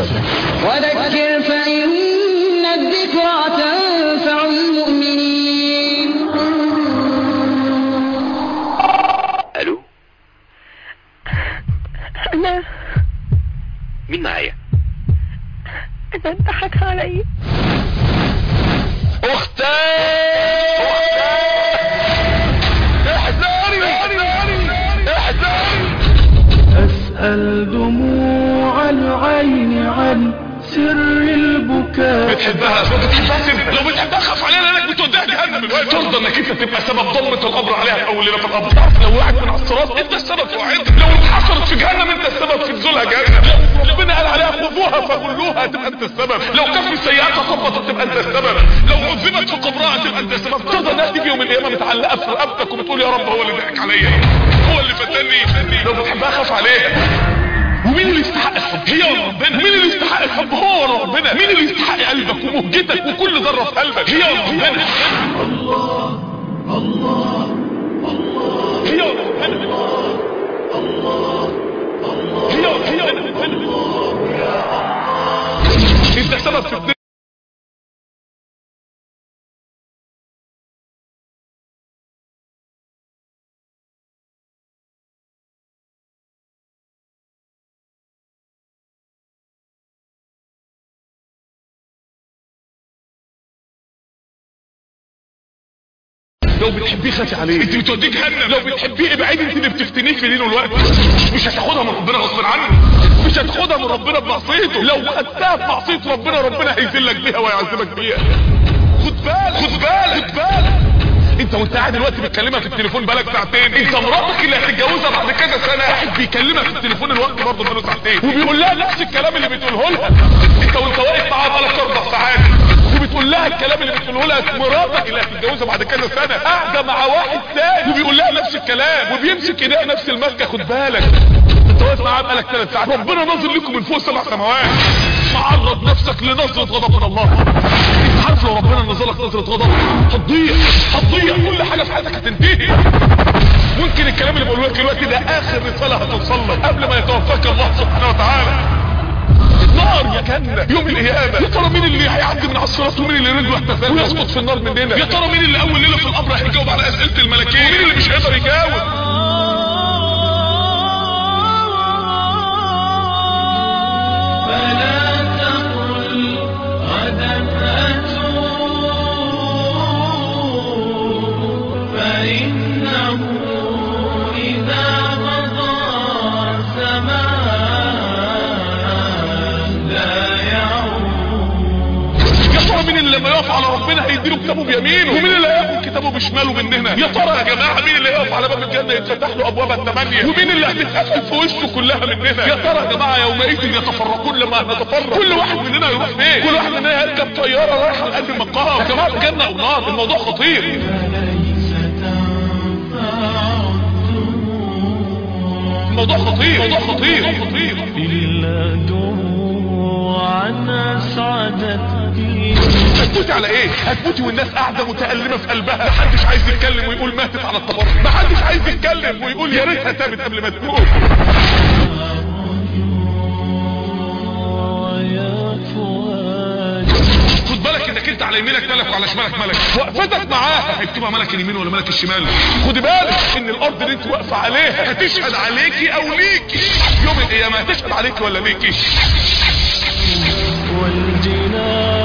وذكر فإن الذكرى تنفع المؤمنين الو أنا مين معايا أنا انضحك علي أسأل دموع العين عن سر البكاء بتحبها بتحبها سيبها لو بتحبها خاف عليها لانك بتوديها جهنم الوقت ترضى انك انت تبقى سبب ضلمة القبر عليها في اول ليله في القبر تعرف لو وقعت من على الصراط انت السبب في وعيدها لو اتحصرت في جهنم انت السبب في نزولها جهنم لو ربنا قال عليها خذوها فغلوها تبقى انت السبب لو كف سيئاتها خبطت تبقى انت السبب لو عذبت في قبرها تبقى انت السبب ترضى انها تيجي يوم القيامه متعلقه في رقبتك وبتقول يا رب هو اللي ضحك عليا هو اللي فتني لو بتحبها خاف عليها ومين اللي يستحق الحب هي ولا ربنا مين اللي يستحق الحب هو ولا ربنا مين اللي يستحق قلبك ومهجتك وكل ذره في قلبك هي ولا ربنا الله الله الله هي ولا ربنا الله الله هي ولا هي ولا ربنا انت سبب في الدنيا لو بتحبيه خافي عليه انت بتوديه جهنم لو بتحبيه ابعدي انت اللي بتفتنيه في دينه الوقت مش هتاخدها من ربنا غصب عنه مش هتاخدها من ربنا بمعصيته لو خدتها بمعصيه ربنا ربنا هيذلك بيها ويعذبك بيها خد بالك خد بالك خد بالك انت وانت قاعد دلوقتي بتكلمها في التليفون بقالك ساعتين انت مراتك اللي هتتجوزها بعد كذا سنه واحد بيكلمها في التليفون الوقت برضه بقاله ساعتين وبيقول لها نفس الكلام اللي بتقوله لها انت وانت واقف معاها بقالك اربع ساعات وبتقول لها الكلام اللي بتقوله لها مراتك اللي هتتجوزها بعد كذا سنه قاعده مع واحد تاني وبيقول لها نفس الكلام وبيمسك ايديها نفس المسكه خد بالك انت واقف معاها بقالك ثلاث ساعات ربنا ناظر لكم من فوق سبع سماوات معرض نفسك لنظره غضب من الله انت عارف لو ربنا نزل لك نظره غضب هتضيع هتضيع كل حاجه في حياتك هتنتهي ممكن الكلام اللي بقوله لك دلوقتي ده اخر رساله هتوصل لك قبل ما يتوفاك الله سبحانه وتعالى نار يا جنة يوم القيامة يا ترى مين اللي هيعدي من على الصراط ومين اللي رجله هتفل ويسقط في النار مننا يا ترى مين اللي اول ليلة في القبر هيجاوب على اسئلة الملكين ومين اللي مش هيقدر يجاوب فلا تقل غدا أتوب فإنه إذا مضى زمان لا يعود يا ترى مين اللي لما يقف على ربنا هيديله كتابه بيمينه ومين اللي هياخد كتابه بشماله مننا يا ترى يا جماعه مين اللي هيقف على باب الجنه يتفتح له ابوابها الثمانيه ومين اللي هتتقفل في وشه كلها مننا يا ترى يا جماعه يومئذ يتفرقون لما نتفرق كل واحد مننا يروح فين كل واحد مننا يركب طياره رايحه لقلب المقام يا جماعه جنه او نار الموضوع خطير فليس تنفع الدموع الموضوع خطير الموضوع خطير خطير إلا دموعا أسعدتني هتموتي على ايه هتموتي والناس قاعده متألمة في قلبها محدش عايز يتكلم ويقول ماتت على التبرع محدش عايز يتكلم ويقول يا ريتها تابت قبل ما تموت ويا فؤاد خد بالك انك انت على يمينك ملك وعلى شمالك ملك وقفتك معاها هيكتبها ملك اليمين ولا ملك الشمال خدي بالك ان الارض اللي انت واقفه عليها هتشهد عليكي او ليكي يوم القيامه هتشهد عليكي ولا ليكي والجنان